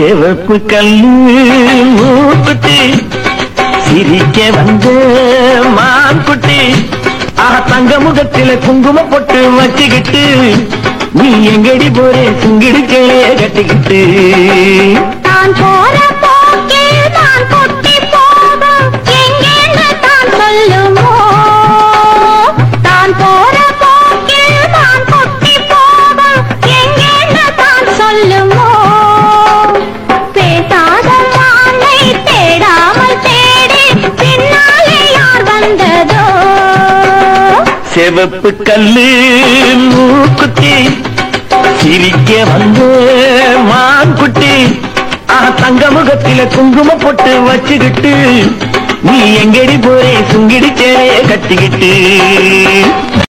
சிவப்பு கல்லு மூக்குட்டி சிரிக்க வந்த மான்குட்டி ஆஹா தங்க முகத்தில குங்கும பொட்டு வச்சுக்கிட்டு நீ எங்கடி போறே சுங்கிடுக்கையே கட்டிக்கிட்டு நான் போற போக்கில் நான் கொட்டி போகும் எங்கேன்னு தான் சொல்லுமோ நான் போற போக்கில் நான் கொட்டி போகும் எங்கேன்னு தான் சொல்லுமோ பேசாத மாலை தேடாமல் தேடி பின்னாலே யார் வந்ததோ சிவப்பு கல்லு மூக்குத்தி சிரிக்க வந்த மான்குட்டி ஆஹா தங்க முகத்தில குங்கும பொட்டு வச்சுக்கிட்டு நீ எங்கடி போறே சுங்கிடி சேலைய கட்டிக்கிட்டு